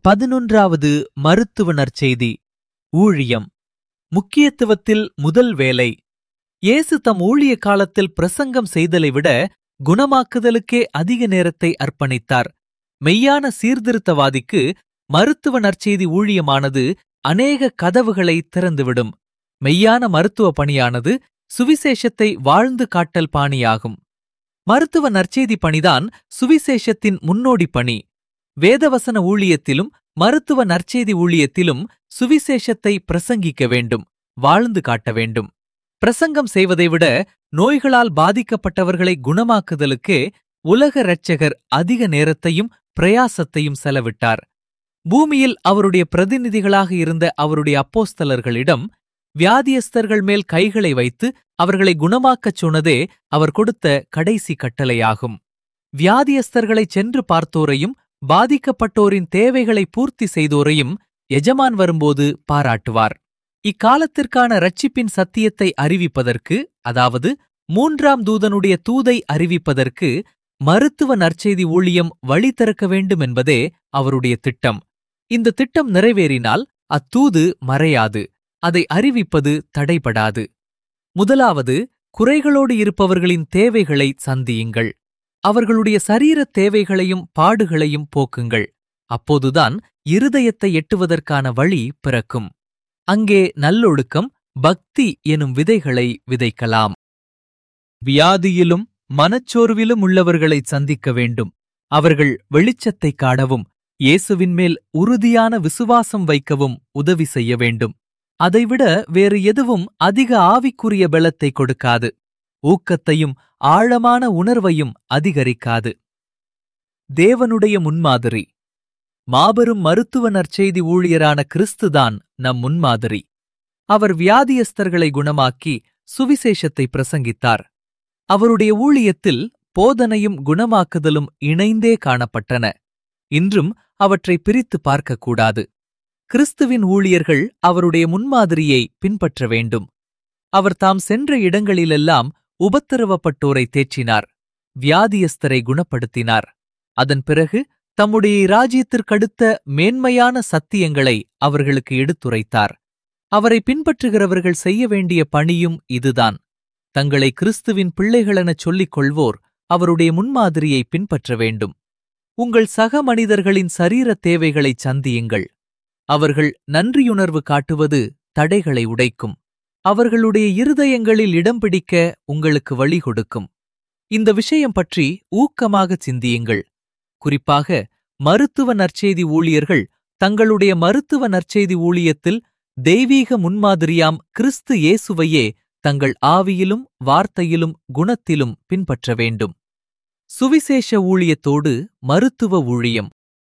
பதினொன்றாவது மருத்துவ நற்செய்தி ஊழியம் முக்கியத்துவத்தில் முதல் வேலை இயேசு தம் ஊழிய காலத்தில் பிரசங்கம் செய்தலை விட குணமாக்குதலுக்கே அதிக நேரத்தை அர்ப்பணித்தார் மெய்யான சீர்திருத்தவாதிக்கு மருத்துவ நற்செய்தி ஊழியமானது அநேக கதவுகளை திறந்துவிடும் மெய்யான மருத்துவ பணியானது சுவிசேஷத்தை வாழ்ந்து காட்டல் பாணியாகும் மருத்துவ நற்செய்தி பணிதான் சுவிசேஷத்தின் முன்னோடி பணி வேதவசன ஊழியத்திலும் மருத்துவ நற்செய்தி ஊழியத்திலும் சுவிசேஷத்தை பிரசங்கிக்க வேண்டும் வாழ்ந்து காட்ட வேண்டும் பிரசங்கம் செய்வதை விட நோய்களால் பாதிக்கப்பட்டவர்களை குணமாக்குதலுக்கே உலக இரட்சகர் அதிக நேரத்தையும் பிரயாசத்தையும் செலவிட்டார் பூமியில் அவருடைய பிரதிநிதிகளாக இருந்த அவருடைய அப்போஸ்தலர்களிடம் வியாதியஸ்தர்கள் மேல் கைகளை வைத்து அவர்களை குணமாக்கச் சொன்னதே அவர் கொடுத்த கடைசி கட்டளையாகும் வியாதியஸ்தர்களைச் சென்று பார்த்தோரையும் பாதிக்கப்பட்டோரின் தேவைகளை பூர்த்தி செய்தோரையும் எஜமான் வரும்போது பாராட்டுவார் இக்காலத்திற்கான ரட்சிப்பின் சத்தியத்தை அறிவிப்பதற்கு அதாவது மூன்றாம் தூதனுடைய தூதை அறிவிப்பதற்கு மருத்துவ நற்செய்தி ஊழியம் வழி திறக்க வேண்டும் என்பதே அவருடைய திட்டம் இந்த திட்டம் நிறைவேறினால் அத்தூது மறையாது அதை அறிவிப்பது தடைபடாது முதலாவது குறைகளோடு இருப்பவர்களின் தேவைகளை சந்தியுங்கள் அவர்களுடைய சரீரத் தேவைகளையும் பாடுகளையும் போக்குங்கள் அப்போதுதான் இருதயத்தை எட்டுவதற்கான வழி பிறக்கும் அங்கே நல்லொழுக்கம் பக்தி எனும் விதைகளை விதைக்கலாம் வியாதியிலும் மனச்சோர்விலும் உள்ளவர்களை சந்திக்க வேண்டும் அவர்கள் வெளிச்சத்தைக் காணவும் இயேசுவின் மேல் உறுதியான விசுவாசம் வைக்கவும் உதவி செய்ய வேண்டும் அதைவிட வேறு எதுவும் அதிக ஆவிக்குரிய பலத்தை கொடுக்காது ஊக்கத்தையும் ஆழமான உணர்வையும் அதிகரிக்காது தேவனுடைய முன்மாதிரி மாபெரும் மருத்துவ நற்செய்தி ஊழியரான கிறிஸ்துதான் நம் முன்மாதிரி அவர் வியாதியஸ்தர்களை குணமாக்கி சுவிசேஷத்தை பிரசங்கித்தார் அவருடைய ஊழியத்தில் போதனையும் குணமாக்குதலும் இணைந்தே காணப்பட்டன இன்றும் அவற்றை பிரித்து பார்க்கக்கூடாது கிறிஸ்துவின் ஊழியர்கள் அவருடைய முன்மாதிரியை பின்பற்ற வேண்டும் அவர் தாம் சென்ற இடங்களிலெல்லாம் உபத்திரவப்பட்டோரை தேற்றினார் வியாதியஸ்தரை குணப்படுத்தினார் அதன் பிறகு தம்முடைய இராஜ்யத்திற்கடுத்த மேன்மையான சத்தியங்களை அவர்களுக்கு எடுத்துரைத்தார் அவரை பின்பற்றுகிறவர்கள் செய்ய வேண்டிய பணியும் இதுதான் தங்களை கிறிஸ்துவின் பிள்ளைகளெனச் சொல்லிக் கொள்வோர் அவருடைய முன்மாதிரியை பின்பற்ற வேண்டும் உங்கள் சக மனிதர்களின் சரீர தேவைகளை சந்தியுங்கள் அவர்கள் நன்றியுணர்வு காட்டுவது தடைகளை உடைக்கும் அவர்களுடைய இருதயங்களில் இடம் பிடிக்க உங்களுக்கு வழி கொடுக்கும் இந்த விஷயம் பற்றி ஊக்கமாக சிந்தியுங்கள் குறிப்பாக மருத்துவ நற்செய்தி ஊழியர்கள் தங்களுடைய மருத்துவ நற்செய்தி ஊழியத்தில் தெய்வீக முன்மாதிரியாம் கிறிஸ்து இயேசுவையே தங்கள் ஆவியிலும் வார்த்தையிலும் குணத்திலும் பின்பற்ற வேண்டும் சுவிசேஷ ஊழியத்தோடு மருத்துவ ஊழியம்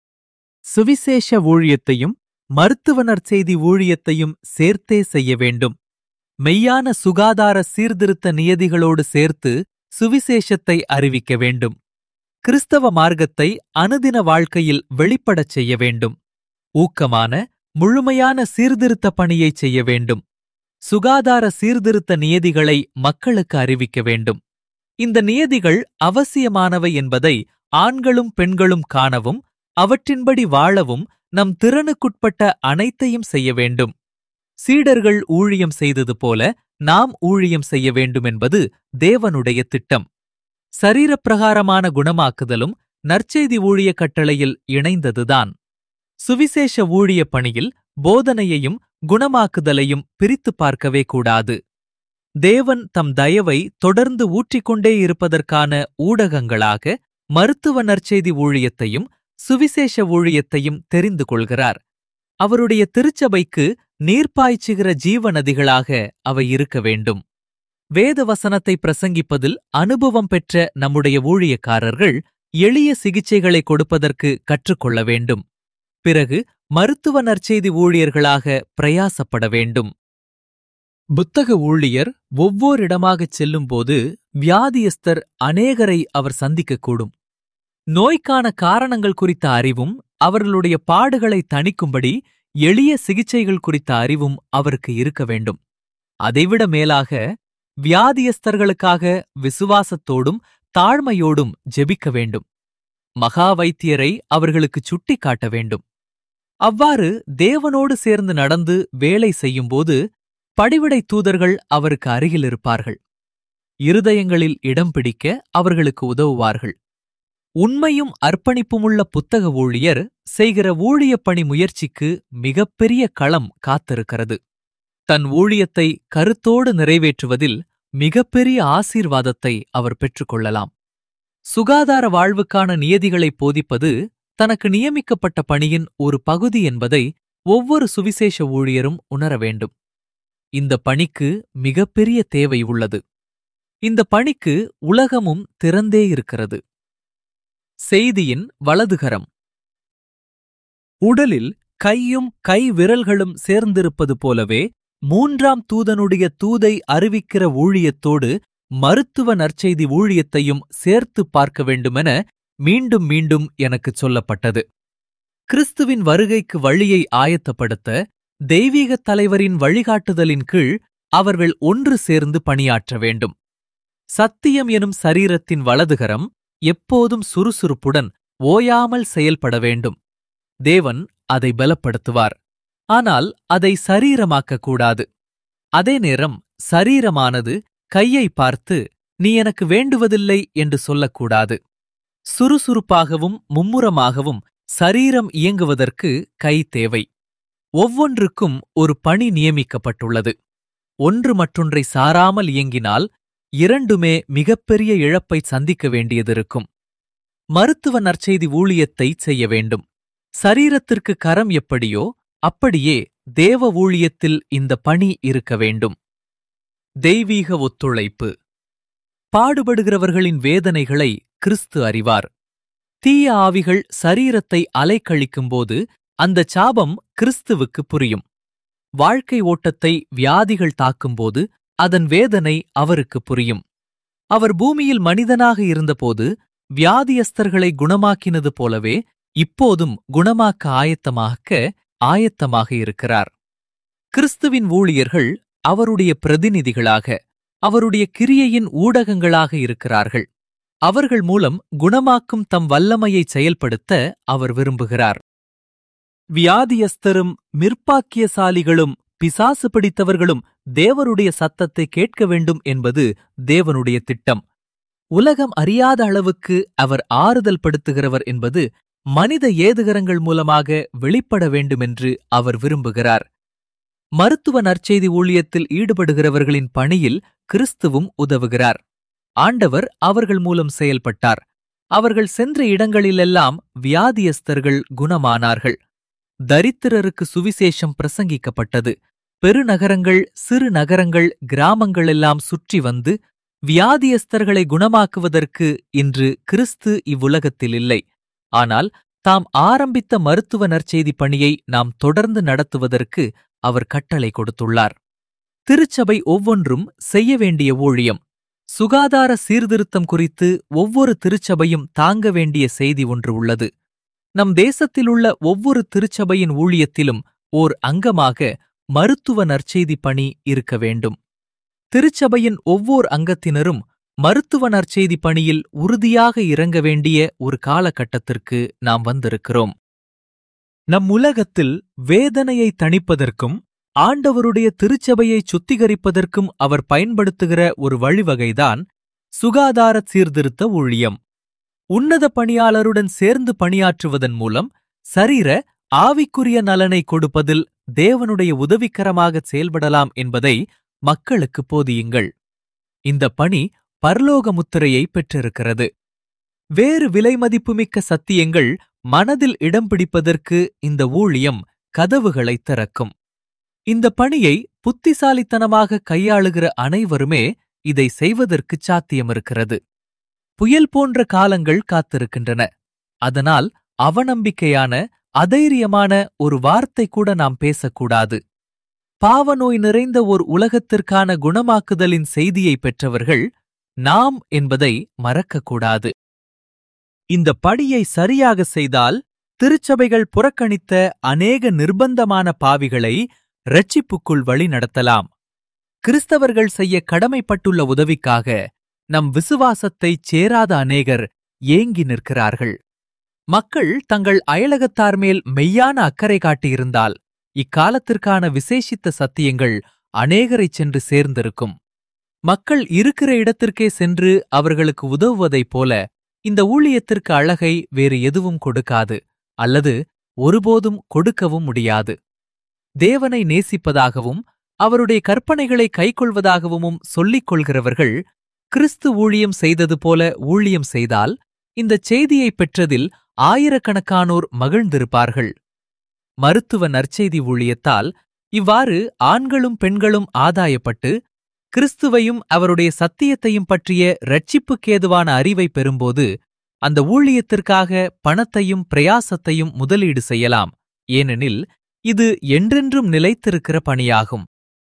சுவிசேஷ ஊழியத்தையும் மருத்துவ நற்செய்தி ஊழியத்தையும் சேர்த்தே செய்ய வேண்டும் மெய்யான சுகாதார சீர்திருத்த நியதிகளோடு சேர்த்து சுவிசேஷத்தை அறிவிக்க வேண்டும் கிறிஸ்தவ மார்க்கத்தை அனுதின வாழ்க்கையில் வெளிப்படச் செய்ய வேண்டும் ஊக்கமான முழுமையான சீர்திருத்த பணியைச் செய்ய வேண்டும் சுகாதார சீர்திருத்த நியதிகளை மக்களுக்கு அறிவிக்க வேண்டும் இந்த நியதிகள் அவசியமானவை என்பதை ஆண்களும் பெண்களும் காணவும் அவற்றின்படி வாழவும் நம் திறனுக்குட்பட்ட அனைத்தையும் செய்ய வேண்டும் சீடர்கள் ஊழியம் செய்தது போல நாம் ஊழியம் செய்ய வேண்டும் என்பது தேவனுடைய திட்டம் சரீரப்பிரகாரமான குணமாக்குதலும் நற்செய்தி ஊழிய கட்டளையில் இணைந்ததுதான் சுவிசேஷ ஊழிய பணியில் போதனையையும் குணமாக்குதலையும் பிரித்துப் பார்க்கவே கூடாது தேவன் தம் தயவை தொடர்ந்து ஊற்றிக்கொண்டே இருப்பதற்கான ஊடகங்களாக மருத்துவ நற்செய்தி ஊழியத்தையும் சுவிசேஷ ஊழியத்தையும் தெரிந்து கொள்கிறார் அவருடைய திருச்சபைக்கு நீர்ப்பாய்ச்சுகிற ஜீவ நதிகளாக அவை இருக்க வேண்டும் வேத வசனத்தை பிரசங்கிப்பதில் அனுபவம் பெற்ற நம்முடைய ஊழியக்காரர்கள் எளிய சிகிச்சைகளை கொடுப்பதற்கு கற்றுக்கொள்ள வேண்டும் பிறகு மருத்துவ நற்செய்தி ஊழியர்களாக பிரயாசப்பட வேண்டும் புத்தக ஊழியர் ஒவ்வோரிடமாகச் செல்லும்போது வியாதியஸ்தர் அநேகரை அவர் சந்திக்கக்கூடும் நோய்க்கான காரணங்கள் குறித்த அறிவும் அவர்களுடைய பாடுகளை தணிக்கும்படி எளிய சிகிச்சைகள் குறித்த அறிவும் அவருக்கு இருக்க வேண்டும் அதைவிட மேலாக வியாதியஸ்தர்களுக்காக விசுவாசத்தோடும் தாழ்மையோடும் ஜெபிக்க வேண்டும் மகா வைத்தியரை அவர்களுக்கு சுட்டிக் காட்ட வேண்டும் அவ்வாறு தேவனோடு சேர்ந்து நடந்து வேலை செய்யும்போது படிவிடை தூதர்கள் அவருக்கு அருகில் இருப்பார்கள் இருதயங்களில் இடம் பிடிக்க அவர்களுக்கு உதவுவார்கள் உண்மையும் அர்ப்பணிப்புமுள்ள புத்தக ஊழியர் செய்கிற ஊழியப் பணி முயற்சிக்கு மிகப்பெரிய களம் காத்திருக்கிறது தன் ஊழியத்தை கருத்தோடு நிறைவேற்றுவதில் மிகப்பெரிய ஆசீர்வாதத்தை அவர் பெற்றுக்கொள்ளலாம் சுகாதார வாழ்வுக்கான நியதிகளை போதிப்பது தனக்கு நியமிக்கப்பட்ட பணியின் ஒரு பகுதி என்பதை ஒவ்வொரு சுவிசேஷ ஊழியரும் உணர வேண்டும் இந்த பணிக்கு மிகப்பெரிய தேவை உள்ளது இந்த பணிக்கு உலகமும் திறந்தே இருக்கிறது செய்தியின் வலதுகரம் உடலில் கையும் கை விரல்களும் சேர்ந்திருப்பது போலவே மூன்றாம் தூதனுடைய தூதை அறிவிக்கிற ஊழியத்தோடு மருத்துவ நற்செய்தி ஊழியத்தையும் சேர்த்து பார்க்க வேண்டுமென மீண்டும் மீண்டும் எனக்குச் சொல்லப்பட்டது கிறிஸ்துவின் வருகைக்கு வழியை ஆயத்தப்படுத்த தெய்வீகத் தலைவரின் வழிகாட்டுதலின் கீழ் அவர்கள் ஒன்று சேர்ந்து பணியாற்ற வேண்டும் சத்தியம் எனும் சரீரத்தின் வலதுகரம் எப்போதும் சுறுசுறுப்புடன் ஓயாமல் செயல்பட வேண்டும் தேவன் அதை பலப்படுத்துவார் ஆனால் அதை சரீரமாக்கக் கூடாது அதே நேரம் சரீரமானது கையை பார்த்து நீ எனக்கு வேண்டுவதில்லை என்று சொல்லக்கூடாது சுறுசுறுப்பாகவும் மும்முரமாகவும் சரீரம் இயங்குவதற்கு கை தேவை ஒவ்வொன்றுக்கும் ஒரு பணி நியமிக்கப்பட்டுள்ளது ஒன்று மற்றொன்றை சாராமல் இயங்கினால் இரண்டுமே மிகப்பெரிய இழப்பை சந்திக்க வேண்டியதிருக்கும் மருத்துவ நற்செய்தி ஊழியத்தை செய்ய வேண்டும் சரீரத்திற்கு கரம் எப்படியோ அப்படியே தேவ ஊழியத்தில் இந்த பணி இருக்க வேண்டும் தெய்வீக ஒத்துழைப்பு பாடுபடுகிறவர்களின் வேதனைகளை கிறிஸ்து அறிவார் தீய ஆவிகள் சரீரத்தை அலைக்கழிக்கும்போது அந்த சாபம் கிறிஸ்துவுக்கு புரியும் வாழ்க்கை ஓட்டத்தை வியாதிகள் தாக்கும்போது அதன் வேதனை அவருக்கு புரியும் அவர் பூமியில் மனிதனாக இருந்தபோது வியாதியஸ்தர்களை குணமாக்கினது போலவே இப்போதும் குணமாக்க ஆயத்தமாக்க ஆயத்தமாக இருக்கிறார் கிறிஸ்துவின் ஊழியர்கள் அவருடைய பிரதிநிதிகளாக அவருடைய கிரியையின் ஊடகங்களாக இருக்கிறார்கள் அவர்கள் மூலம் குணமாக்கும் தம் வல்லமையை செயல்படுத்த அவர் விரும்புகிறார் வியாதியஸ்தரும் மிர்ப்பாக்கியசாலிகளும் பிசாசு பிடித்தவர்களும் தேவருடைய சத்தத்தை கேட்க வேண்டும் என்பது தேவனுடைய திட்டம் உலகம் அறியாத அளவுக்கு அவர் ஆறுதல் படுத்துகிறவர் என்பது மனித ஏதுகரங்கள் மூலமாக வெளிப்பட வேண்டுமென்று அவர் விரும்புகிறார் மருத்துவ நற்செய்தி ஊழியத்தில் ஈடுபடுகிறவர்களின் பணியில் கிறிஸ்துவும் உதவுகிறார் ஆண்டவர் அவர்கள் மூலம் செயல்பட்டார் அவர்கள் சென்ற இடங்களிலெல்லாம் வியாதியஸ்தர்கள் குணமானார்கள் தரித்திரருக்கு சுவிசேஷம் பிரசங்கிக்கப்பட்டது பெருநகரங்கள் சிறு நகரங்கள் கிராமங்கள் எல்லாம் சுற்றி வந்து வியாதியஸ்தர்களை குணமாக்குவதற்கு இன்று கிறிஸ்து இவ்வுலகத்தில் இல்லை ஆனால் தாம் ஆரம்பித்த மருத்துவ நற்செய்தி பணியை நாம் தொடர்ந்து நடத்துவதற்கு அவர் கட்டளை கொடுத்துள்ளார் திருச்சபை ஒவ்வொன்றும் செய்ய வேண்டிய ஊழியம் சுகாதார சீர்திருத்தம் குறித்து ஒவ்வொரு திருச்சபையும் தாங்க வேண்டிய செய்தி ஒன்று உள்ளது நம் தேசத்திலுள்ள ஒவ்வொரு திருச்சபையின் ஊழியத்திலும் ஓர் அங்கமாக மருத்துவ நற்செய்தி பணி இருக்க வேண்டும் திருச்சபையின் ஒவ்வொரு அங்கத்தினரும் மருத்துவ நற்செய்தி பணியில் உறுதியாக இறங்க வேண்டிய ஒரு காலகட்டத்திற்கு நாம் வந்திருக்கிறோம் நம் உலகத்தில் வேதனையை தணிப்பதற்கும் ஆண்டவருடைய திருச்சபையை சுத்திகரிப்பதற்கும் அவர் பயன்படுத்துகிற ஒரு வழிவகைதான் சுகாதார சீர்திருத்த ஊழியம் உன்னத பணியாளருடன் சேர்ந்து பணியாற்றுவதன் மூலம் சரீர ஆவிக்குரிய நலனை கொடுப்பதில் தேவனுடைய உதவிக்கரமாக செயல்படலாம் என்பதை மக்களுக்கு போதியுங்கள் இந்த பணி பரலோக முத்திரையை பெற்றிருக்கிறது வேறு விலைமதிப்புமிக்க சத்தியங்கள் மனதில் இடம் பிடிப்பதற்கு இந்த ஊழியம் கதவுகளை திறக்கும் இந்த பணியை புத்திசாலித்தனமாக கையாளுகிற அனைவருமே இதை செய்வதற்கு சாத்தியமிருக்கிறது புயல் போன்ற காலங்கள் காத்திருக்கின்றன அதனால் அவநம்பிக்கையான அதைரியமான ஒரு வார்த்தை கூட நாம் பேசக்கூடாது பாவநோய் நிறைந்த ஓர் உலகத்திற்கான குணமாக்குதலின் செய்தியை பெற்றவர்கள் நாம் என்பதை மறக்கக்கூடாது இந்த படியை சரியாக செய்தால் திருச்சபைகள் புறக்கணித்த அநேக நிர்பந்தமான பாவிகளை இரட்சிப்புக்குள் வழி நடத்தலாம் கிறிஸ்தவர்கள் செய்ய கடமைப்பட்டுள்ள உதவிக்காக நம் விசுவாசத்தைச் சேராத அநேகர் ஏங்கி நிற்கிறார்கள் மக்கள் தங்கள் அயலகத்தார் மேல் மெய்யான அக்கறை காட்டியிருந்தால் இக்காலத்திற்கான விசேஷித்த சத்தியங்கள் அநேகரைச் சென்று சேர்ந்திருக்கும் மக்கள் இருக்கிற இடத்திற்கே சென்று அவர்களுக்கு உதவுவதைப் போல இந்த ஊழியத்திற்கு அழகை வேறு எதுவும் கொடுக்காது அல்லது ஒருபோதும் கொடுக்கவும் முடியாது தேவனை நேசிப்பதாகவும் அவருடைய கற்பனைகளை கைக்கொள்வதாகவும் சொல்லிக் கொள்கிறவர்கள் கிறிஸ்து ஊழியம் செய்தது போல ஊழியம் செய்தால் இந்தச் செய்தியைப் பெற்றதில் ஆயிரக்கணக்கானோர் மகிழ்ந்திருப்பார்கள் மருத்துவ நற்செய்தி ஊழியத்தால் இவ்வாறு ஆண்களும் பெண்களும் ஆதாயப்பட்டு கிறிஸ்துவையும் அவருடைய சத்தியத்தையும் பற்றிய இரட்சிப்புக்கேதுவான அறிவை பெறும்போது அந்த ஊழியத்திற்காக பணத்தையும் பிரயாசத்தையும் முதலீடு செய்யலாம் ஏனெனில் இது என்றென்றும் நிலைத்திருக்கிற பணியாகும்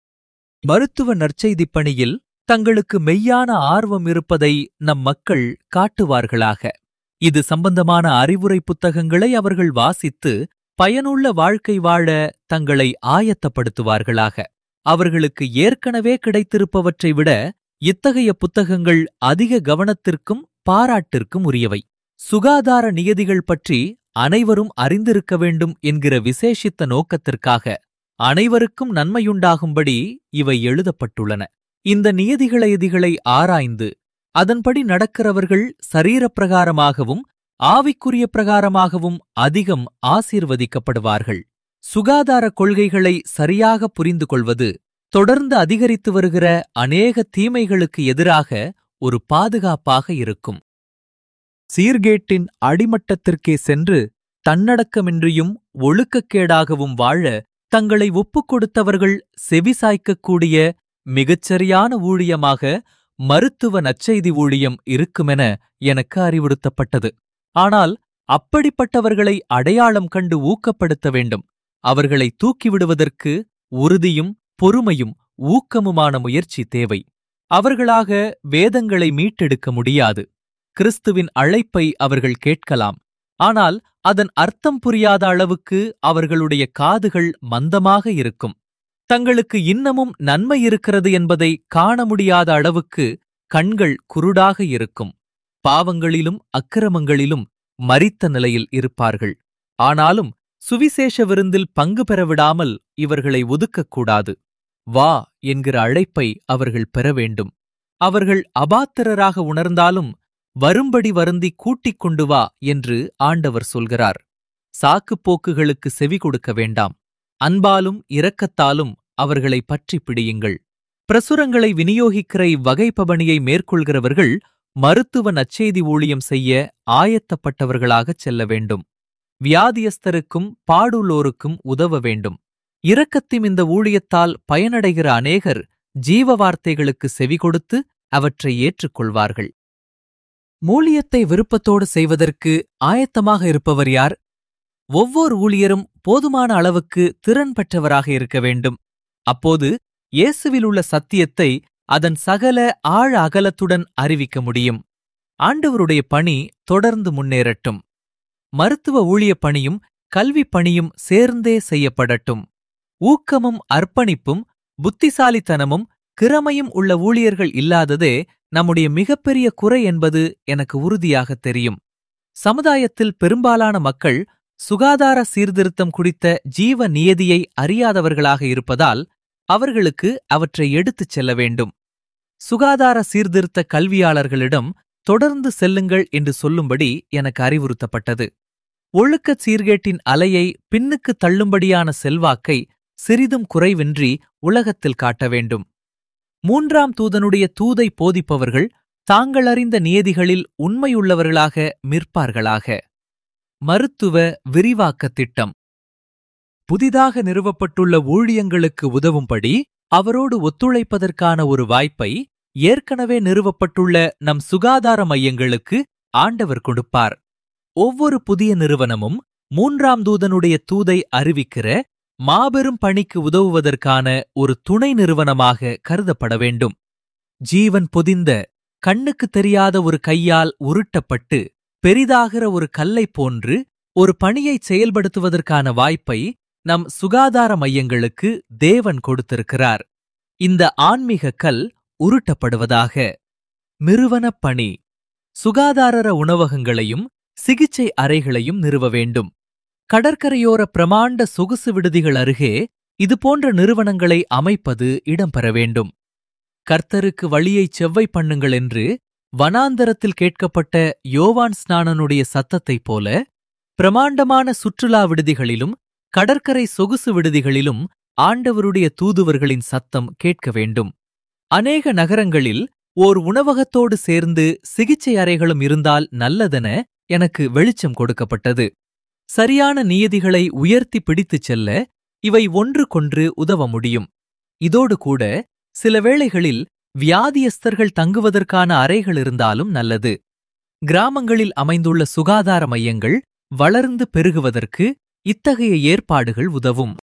மருத்துவ நற்செய்திப் பணியில் தங்களுக்கு மெய்யான ஆர்வம் இருப்பதை நம் மக்கள் காட்டுவார்களாக இது சம்பந்தமான அறிவுரை புத்தகங்களை அவர்கள் வாசித்து பயனுள்ள வாழ்க்கை வாழ தங்களை ஆயத்தப்படுத்துவார்களாக அவர்களுக்கு ஏற்கனவே கிடைத்திருப்பவற்றை விட இத்தகைய புத்தகங்கள் அதிக கவனத்திற்கும் பாராட்டிற்கும் உரியவை சுகாதார நியதிகள் பற்றி அனைவரும் அறிந்திருக்க வேண்டும் என்கிற விசேஷித்த நோக்கத்திற்காக அனைவருக்கும் நன்மையுண்டாகும்படி இவை எழுதப்பட்டுள்ளன இந்த நியதிகளை ஆராய்ந்து அதன்படி நடக்கிறவர்கள் சரீரப்பிரகாரமாகவும் ஆவிக்குரிய பிரகாரமாகவும் அதிகம் ஆசீர்வதிக்கப்படுவார்கள் சுகாதார கொள்கைகளை சரியாக புரிந்து கொள்வது தொடர்ந்து அதிகரித்து வருகிற அநேக தீமைகளுக்கு எதிராக ஒரு பாதுகாப்பாக இருக்கும் சீர்கேட்டின் அடிமட்டத்திற்கே சென்று தன்னடக்கமின்றியும் ஒழுக்கக்கேடாகவும் வாழ தங்களை ஒப்புக் கொடுத்தவர்கள் செவிசாய்க்கக்கூடிய மிகச்சரியான ஊழியமாக மருத்துவ நற்செய்தி ஊழியம் இருக்குமென எனக்கு அறிவுறுத்தப்பட்டது ஆனால் அப்படிப்பட்டவர்களை அடையாளம் கண்டு ஊக்கப்படுத்த வேண்டும் அவர்களை தூக்கிவிடுவதற்கு உறுதியும் பொறுமையும் ஊக்கமுமான முயற்சி தேவை அவர்களாக வேதங்களை மீட்டெடுக்க முடியாது கிறிஸ்துவின் அழைப்பை அவர்கள் கேட்கலாம் ஆனால் அதன் அர்த்தம் புரியாத அளவுக்கு அவர்களுடைய காதுகள் மந்தமாக இருக்கும் தங்களுக்கு இன்னமும் நன்மை இருக்கிறது என்பதை காண முடியாத அளவுக்கு கண்கள் குருடாக இருக்கும் பாவங்களிலும் அக்கிரமங்களிலும் மரித்த நிலையில் இருப்பார்கள் ஆனாலும் சுவிசேஷ விருந்தில் பங்கு பெறவிடாமல் இவர்களை ஒதுக்கக்கூடாது வா என்கிற அழைப்பை அவர்கள் பெற வேண்டும் அவர்கள் அபாத்திரராக உணர்ந்தாலும் வரும்படி வருந்தி கூட்டிக் கொண்டு வா என்று ஆண்டவர் சொல்கிறார் சாக்குப் போக்குகளுக்கு செவி கொடுக்க வேண்டாம் அன்பாலும் இரக்கத்தாலும் அவர்களை பற்றி பிடியுங்கள் பிரசுரங்களை விநியோகிக்கிற இவ்வகைப்பபணியை மேற்கொள்கிறவர்கள் மருத்துவ நற்செய்தி ஊழியம் செய்ய ஆயத்தப்பட்டவர்களாகச் செல்ல வேண்டும் வியாதியஸ்தருக்கும் பாடுள்ளோருக்கும் உதவ வேண்டும் இரக்கத்தின் இந்த ஊழியத்தால் பயனடைகிற அநேகர் ஜீவ வார்த்தைகளுக்கு செவி கொடுத்து அவற்றை ஏற்றுக்கொள்வார்கள் மூலியத்தை விருப்பத்தோடு செய்வதற்கு ஆயத்தமாக இருப்பவர் யார் ஒவ்வொரு ஊழியரும் போதுமான அளவுக்கு திறன் பெற்றவராக இருக்க வேண்டும் அப்போது இயேசுவில் உள்ள சத்தியத்தை அதன் சகல ஆழ அகலத்துடன் அறிவிக்க முடியும் ஆண்டவருடைய பணி தொடர்ந்து முன்னேறட்டும் மருத்துவ ஊழியப் பணியும் கல்விப் பணியும் சேர்ந்தே செய்யப்படட்டும் ஊக்கமும் அர்ப்பணிப்பும் புத்திசாலித்தனமும் கிறமையும் உள்ள ஊழியர்கள் இல்லாததே நம்முடைய மிகப்பெரிய குறை என்பது எனக்கு உறுதியாகத் தெரியும் சமுதாயத்தில் பெரும்பாலான மக்கள் சுகாதார சீர்திருத்தம் குறித்த ஜீவ நியதியை அறியாதவர்களாக இருப்பதால் அவர்களுக்கு அவற்றை எடுத்துச் செல்ல வேண்டும் சுகாதார சீர்திருத்த கல்வியாளர்களிடம் தொடர்ந்து செல்லுங்கள் என்று சொல்லும்படி எனக்கு அறிவுறுத்தப்பட்டது ஒழுக்கச் சீர்கேட்டின் அலையை பின்னுக்கு தள்ளும்படியான செல்வாக்கை சிறிதும் குறைவின்றி உலகத்தில் காட்ட வேண்டும் மூன்றாம் தூதனுடைய தூதை போதிப்பவர்கள் தாங்கள் அறிந்த நியதிகளில் உண்மையுள்ளவர்களாக மிற்பார்களாக மருத்துவ விரிவாக்கத் திட்டம் புதிதாக நிறுவப்பட்டுள்ள ஊழியங்களுக்கு உதவும்படி அவரோடு ஒத்துழைப்பதற்கான ஒரு வாய்ப்பை ஏற்கனவே நிறுவப்பட்டுள்ள நம் சுகாதார மையங்களுக்கு ஆண்டவர் கொடுப்பார் ஒவ்வொரு புதிய நிறுவனமும் மூன்றாம் தூதனுடைய தூதை அறிவிக்கிற மாபெரும் பணிக்கு உதவுவதற்கான ஒரு துணை நிறுவனமாக கருதப்பட வேண்டும் ஜீவன் பொதிந்த கண்ணுக்கு தெரியாத ஒரு கையால் உருட்டப்பட்டு பெரிதாகிற ஒரு கல்லை போன்று ஒரு பணியை செயல்படுத்துவதற்கான வாய்ப்பை நம் சுகாதார மையங்களுக்கு தேவன் கொடுத்திருக்கிறார் இந்த ஆன்மீக கல் உருட்டப்படுவதாக நிறுவனப் பணி சுகாதாரர உணவகங்களையும் சிகிச்சை அறைகளையும் நிறுவ வேண்டும் கடற்கரையோர பிரமாண்ட சொகுசு விடுதிகள் அருகே இதுபோன்ற நிறுவனங்களை அமைப்பது இடம்பெற வேண்டும் கர்த்தருக்கு வழியைச் செவ்வை பண்ணுங்கள் என்று வனாந்தரத்தில் கேட்கப்பட்ட யோவான் ஸ்நானனுடைய சத்தத்தைப் போல பிரமாண்டமான சுற்றுலா விடுதிகளிலும் கடற்கரை சொகுசு விடுதிகளிலும் ஆண்டவருடைய தூதுவர்களின் சத்தம் கேட்க வேண்டும் அநேக நகரங்களில் ஓர் உணவகத்தோடு சேர்ந்து சிகிச்சை அறைகளும் இருந்தால் நல்லதென எனக்கு வெளிச்சம் கொடுக்கப்பட்டது சரியான நியதிகளை உயர்த்தி பிடித்துச் செல்ல இவை ஒன்றுக்கொன்று உதவ முடியும் இதோடு கூட சில வேளைகளில் வியாதியஸ்தர்கள் தங்குவதற்கான அறைகள் இருந்தாலும் நல்லது கிராமங்களில் அமைந்துள்ள சுகாதார மையங்கள் வளர்ந்து பெருகுவதற்கு இத்தகைய ஏற்பாடுகள் உதவும்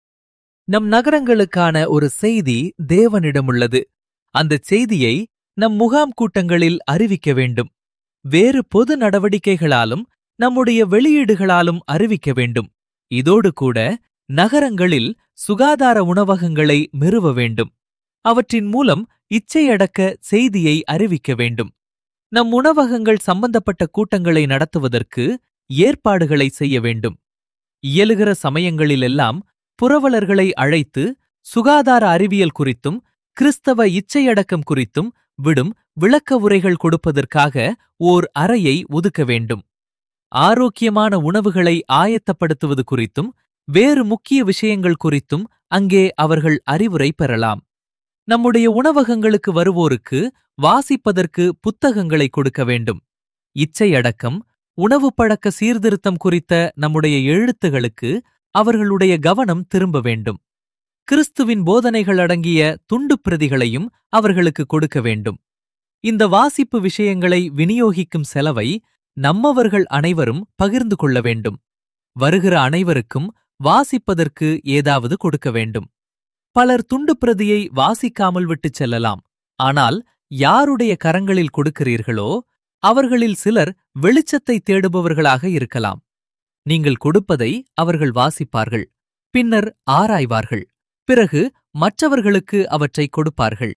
நம் நகரங்களுக்கான ஒரு செய்தி தேவனிடமுள்ளது அந்தச் செய்தியை நம் முகாம் கூட்டங்களில் அறிவிக்க வேண்டும் வேறு பொது நடவடிக்கைகளாலும் நம்முடைய வெளியீடுகளாலும் அறிவிக்க வேண்டும் இதோடு கூட நகரங்களில் சுகாதார உணவகங்களை நிறுவ வேண்டும் அவற்றின் மூலம் இச்சையடக்க செய்தியை அறிவிக்க வேண்டும் நம் உணவகங்கள் சம்பந்தப்பட்ட கூட்டங்களை நடத்துவதற்கு ஏற்பாடுகளை செய்ய வேண்டும் இயலுகிற சமயங்களிலெல்லாம் புரவலர்களை அழைத்து சுகாதார அறிவியல் குறித்தும் கிறிஸ்தவ இச்சையடக்கம் குறித்தும் விடும் விளக்க உரைகள் கொடுப்பதற்காக ஓர் அறையை ஒதுக்க வேண்டும் ஆரோக்கியமான உணவுகளை ஆயத்தப்படுத்துவது குறித்தும் வேறு முக்கிய விஷயங்கள் குறித்தும் அங்கே அவர்கள் அறிவுரை பெறலாம் நம்முடைய உணவகங்களுக்கு வருவோருக்கு வாசிப்பதற்கு புத்தகங்களை கொடுக்க வேண்டும் இச்சையடக்கம் உணவு பழக்க சீர்திருத்தம் குறித்த நம்முடைய எழுத்துகளுக்கு அவர்களுடைய கவனம் திரும்ப வேண்டும் கிறிஸ்துவின் போதனைகள் அடங்கிய துண்டுப் பிரதிகளையும் அவர்களுக்கு கொடுக்க வேண்டும் இந்த வாசிப்பு விஷயங்களை விநியோகிக்கும் செலவை நம்மவர்கள் அனைவரும் பகிர்ந்து கொள்ள வேண்டும் வருகிற அனைவருக்கும் வாசிப்பதற்கு ஏதாவது கொடுக்க வேண்டும் பலர் துண்டுப் பிரதியை வாசிக்காமல் விட்டுச் செல்லலாம் ஆனால் யாருடைய கரங்களில் கொடுக்கிறீர்களோ அவர்களில் சிலர் வெளிச்சத்தை தேடுபவர்களாக இருக்கலாம் நீங்கள் கொடுப்பதை அவர்கள் வாசிப்பார்கள் பின்னர் ஆராய்வார்கள் பிறகு மற்றவர்களுக்கு அவற்றை கொடுப்பார்கள்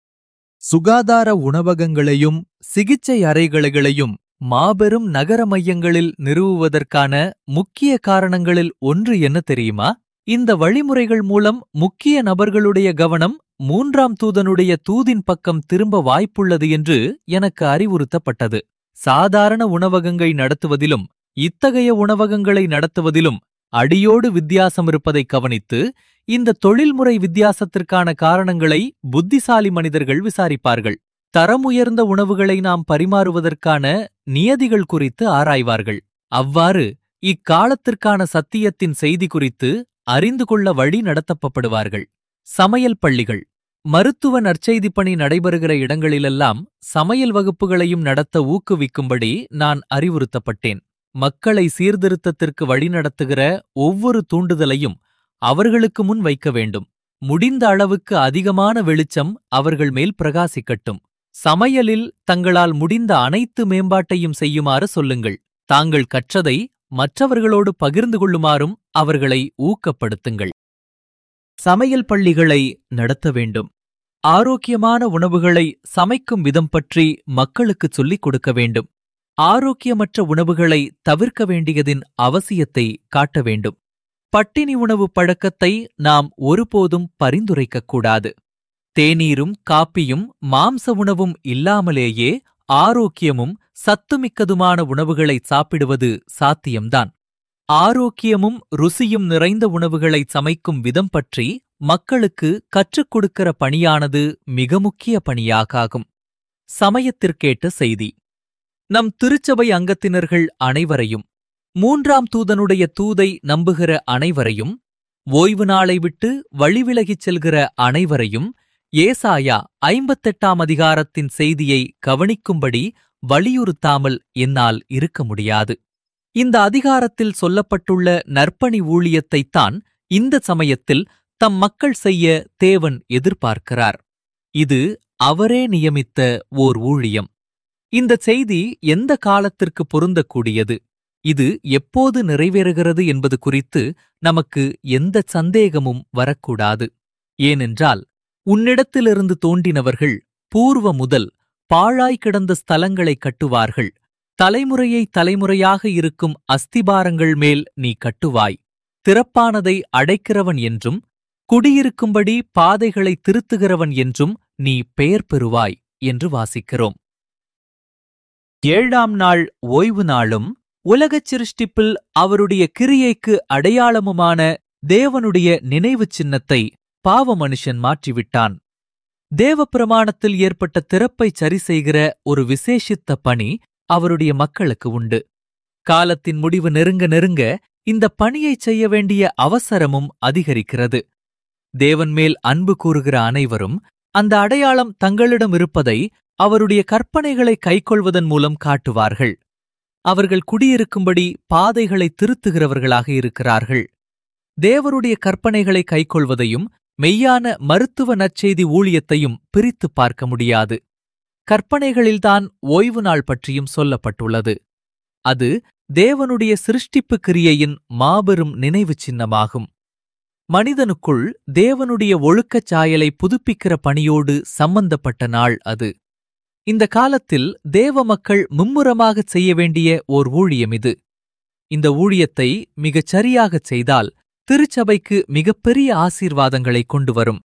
சுகாதார உணவகங்களையும் சிகிச்சை அறைகளையும் மாபெரும் நகர மையங்களில் நிறுவுவதற்கான முக்கிய காரணங்களில் ஒன்று என்ன தெரியுமா இந்த வழிமுறைகள் மூலம் முக்கிய நபர்களுடைய கவனம் மூன்றாம் தூதனுடைய தூதின் பக்கம் திரும்ப வாய்ப்புள்ளது என்று எனக்கு அறிவுறுத்தப்பட்டது சாதாரண உணவகங்களை நடத்துவதிலும் இத்தகைய உணவகங்களை நடத்துவதிலும் அடியோடு வித்தியாசம் இருப்பதை கவனித்து இந்த தொழில்முறை வித்தியாசத்திற்கான காரணங்களை புத்திசாலி மனிதர்கள் விசாரிப்பார்கள் தரமுயர்ந்த உணவுகளை நாம் பரிமாறுவதற்கான நியதிகள் குறித்து ஆராய்வார்கள் அவ்வாறு இக்காலத்திற்கான சத்தியத்தின் செய்தி குறித்து அறிந்து கொள்ள வழி நடத்தப்படுவார்கள் சமையல் பள்ளிகள் மருத்துவ நற்செய்திப் பணி நடைபெறுகிற இடங்களிலெல்லாம் சமையல் வகுப்புகளையும் நடத்த ஊக்குவிக்கும்படி நான் அறிவுறுத்தப்பட்டேன் மக்களை சீர்திருத்தத்திற்கு வழிநடத்துகிற ஒவ்வொரு தூண்டுதலையும் அவர்களுக்கு முன் வைக்க வேண்டும் முடிந்த அளவுக்கு அதிகமான வெளிச்சம் அவர்கள் மேல் பிரகாசிக்கட்டும் சமையலில் தங்களால் முடிந்த அனைத்து மேம்பாட்டையும் செய்யுமாறு சொல்லுங்கள் தாங்கள் கற்றதை மற்றவர்களோடு பகிர்ந்து கொள்ளுமாறும் அவர்களை ஊக்கப்படுத்துங்கள் சமையல் பள்ளிகளை நடத்த வேண்டும் ஆரோக்கியமான உணவுகளை சமைக்கும் விதம் பற்றி மக்களுக்குச் சொல்லிக் கொடுக்க வேண்டும் ஆரோக்கியமற்ற உணவுகளை தவிர்க்க வேண்டியதின் அவசியத்தை காட்ட வேண்டும் பட்டினி உணவு பழக்கத்தை நாம் ஒருபோதும் பரிந்துரைக்கக்கூடாது தேநீரும் காப்பியும் மாம்ச உணவும் இல்லாமலேயே ஆரோக்கியமும் சத்துமிக்கதுமான உணவுகளை சாப்பிடுவது சாத்தியம்தான் ஆரோக்கியமும் ருசியும் நிறைந்த உணவுகளை சமைக்கும் விதம் பற்றி மக்களுக்கு கற்றுக் கொடுக்கிற பணியானது மிக முக்கிய பணியாகாகும் சமயத்திற்கேட்ட செய்தி நம் திருச்சபை அங்கத்தினர்கள் அனைவரையும் மூன்றாம் தூதனுடைய தூதை நம்புகிற அனைவரையும் ஓய்வு நாளை விட்டு வழிவிலகிச் செல்கிற அனைவரையும் ஏசாயா ஐம்பத்தெட்டாம் அதிகாரத்தின் செய்தியை கவனிக்கும்படி வலியுறுத்தாமல் என்னால் இருக்க முடியாது இந்த அதிகாரத்தில் சொல்லப்பட்டுள்ள நற்பணி ஊழியத்தைத்தான் இந்த சமயத்தில் தம் மக்கள் செய்ய தேவன் எதிர்பார்க்கிறார் இது அவரே நியமித்த ஓர் ஊழியம் இந்த செய்தி எந்த காலத்திற்கு பொருந்தக்கூடியது இது எப்போது நிறைவேறுகிறது என்பது குறித்து நமக்கு எந்த சந்தேகமும் வரக்கூடாது ஏனென்றால் உன்னிடத்திலிருந்து தோன்றினவர்கள் பூர்வ முதல் பாழாய் கிடந்த ஸ்தலங்களை கட்டுவார்கள் தலைமுறையை தலைமுறையாக இருக்கும் அஸ்திபாரங்கள் மேல் நீ கட்டுவாய் திறப்பானதை அடைக்கிறவன் என்றும் குடியிருக்கும்படி பாதைகளை திருத்துகிறவன் என்றும் நீ பெயர் பெறுவாய் என்று வாசிக்கிறோம் ஏழாம் நாள் ஓய்வு நாளும் உலகச் சிருஷ்டிப்பில் அவருடைய கிரியைக்கு அடையாளமுமான தேவனுடைய நினைவுச் சின்னத்தை பாவ மனுஷன் மாற்றிவிட்டான் தேவ பிரமாணத்தில் ஏற்பட்ட திறப்பை சரி செய்கிற ஒரு விசேஷித்த பணி அவருடைய மக்களுக்கு உண்டு காலத்தின் முடிவு நெருங்க நெருங்க இந்த பணியைச் செய்ய வேண்டிய அவசரமும் அதிகரிக்கிறது தேவன் மேல் அன்பு கூறுகிற அனைவரும் அந்த அடையாளம் தங்களிடம் இருப்பதை அவருடைய கற்பனைகளை கைக்கொள்வதன் மூலம் காட்டுவார்கள் அவர்கள் குடியிருக்கும்படி பாதைகளை திருத்துகிறவர்களாக இருக்கிறார்கள் தேவருடைய கற்பனைகளை கைக்கொள்வதையும் மெய்யான மருத்துவ நற்செய்தி ஊழியத்தையும் பிரித்துப் பார்க்க முடியாது கற்பனைகளில்தான் ஓய்வு நாள் பற்றியும் சொல்லப்பட்டுள்ளது அது தேவனுடைய சிருஷ்டிப்பு கிரியையின் மாபெரும் நினைவுச் சின்னமாகும் மனிதனுக்குள் தேவனுடைய ஒழுக்கச் சாயலை புதுப்பிக்கிற பணியோடு சம்பந்தப்பட்ட நாள் அது இந்த காலத்தில் தேவ மக்கள் மும்முரமாகச் செய்ய வேண்டிய ஓர் ஊழியம் இது இந்த ஊழியத்தை மிகச் சரியாகச் செய்தால் திருச்சபைக்கு மிகப்பெரிய ஆசீர்வாதங்களை கொண்டு வரும்